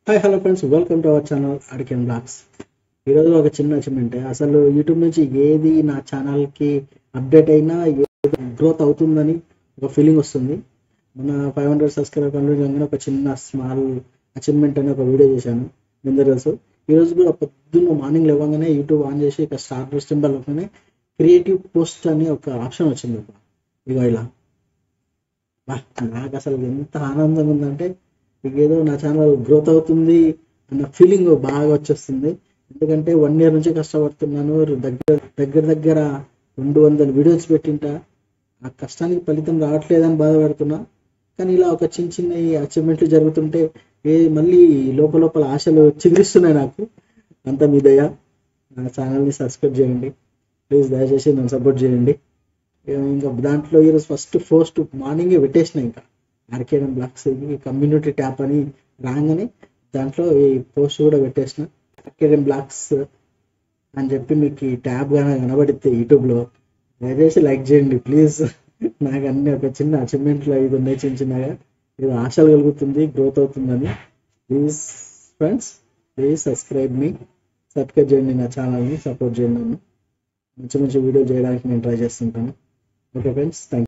hi hello friends welcome to our channel అడికెన్ vlogs ఈరోజు ఒక చిన్న అచీవ్మెంట్ అసలు యూట్యూబ్ నుంచి ఏది నా ఛానల్కి అప్డేట్ అయినా ఏది గ్రోత్ అవుతుందని ఒక ఫీలింగ్ వస్తుంది మన ఫైవ్ హండ్రెడ్ సబ్స్క్రైబర్ కంప్లీట్ కాగానే ఒక చిన్న స్మాల్ అచీవ్మెంట్ అని ఒక వీడియో చేశాను ముందు తెలుసు ఈరోజు కూడా పొద్దున్న మార్నింగ్ లేవగానే యూట్యూబ్ ఆన్ చేసి ఇక స్టార్ట్ సింబల్ లోనే క్రియేటివ్ పోస్ట్ అని ఒక ఆప్షన్ వచ్చింది ఇక ఇలా బా, నాకు అసలు ఎంత ఆనందంగా ఉందంటే ఇక ఏదో నా ఛానల్ గ్రోత్ అవుతుంది అన్న ఫీలింగ్ బాగా వచ్చేస్తుంది ఎందుకంటే వన్ ఇయర్ నుంచి కష్టపడుతున్నాను దగ్గర దగ్గర దగ్గర రెండు వందల వీడియోస్ పెట్టింటా ఆ కష్టానికి ఫలితం రావట్లేదని బాధపడుతున్నా కానీ ఇలా ఒక చిన్న చిన్న అచీవ్మెంట్లు జరుగుతుంటే ఏ మళ్ళీ లోపల లోపల ఆశలు చిగురిస్తున్నాయి నాకు అంతా మీ దయ నా ఛానల్ని సబ్స్క్రైబ్ చేయండి ప్లీజ్ దయచేసి నన్ను సపోర్ట్ చేయండి ఇంకా దాంట్లో ఈరోజు ఫస్ట్ పోస్ట్ మార్నింగే పెట్టేసిన ఇంకా ఆర్కేడం బ్లాక్స్ కమ్యూనిటీ ట్యాప్ అని రాగానే దాంట్లో ఈ పోస్ట్ కూడా పెట్టేసిన ఆర్కేడం బ్లాక్స్ అని చెప్పి మీకు ఈ ట్యాబ్ కానీ కనబడితే యూట్యూబ్లో దయచేసి లైక్ చేయండి ప్లీజ్ నాకు అన్ని ఒక చిన్న అచీవ్మెంట్లు ఇది ఉన్నాయి చిన్న చిన్నగా ఇది ఆశలు కలుగుతుంది గ్రోత్ అవుతుందని ప్లీజ్ ఫ్రెండ్స్ ప్లీజ్ సబ్స్క్రైబ్ మీ సబ్స్క్రైబ్ చేయండి నా ఛానల్ని సపోర్ట్ చేయండి నన్ను మంచి మంచి వీడియో చేయడానికి నేను ట్రై చేస్తుంటాను ఓకే ఫ్రెండ్స్ థ్యాంక్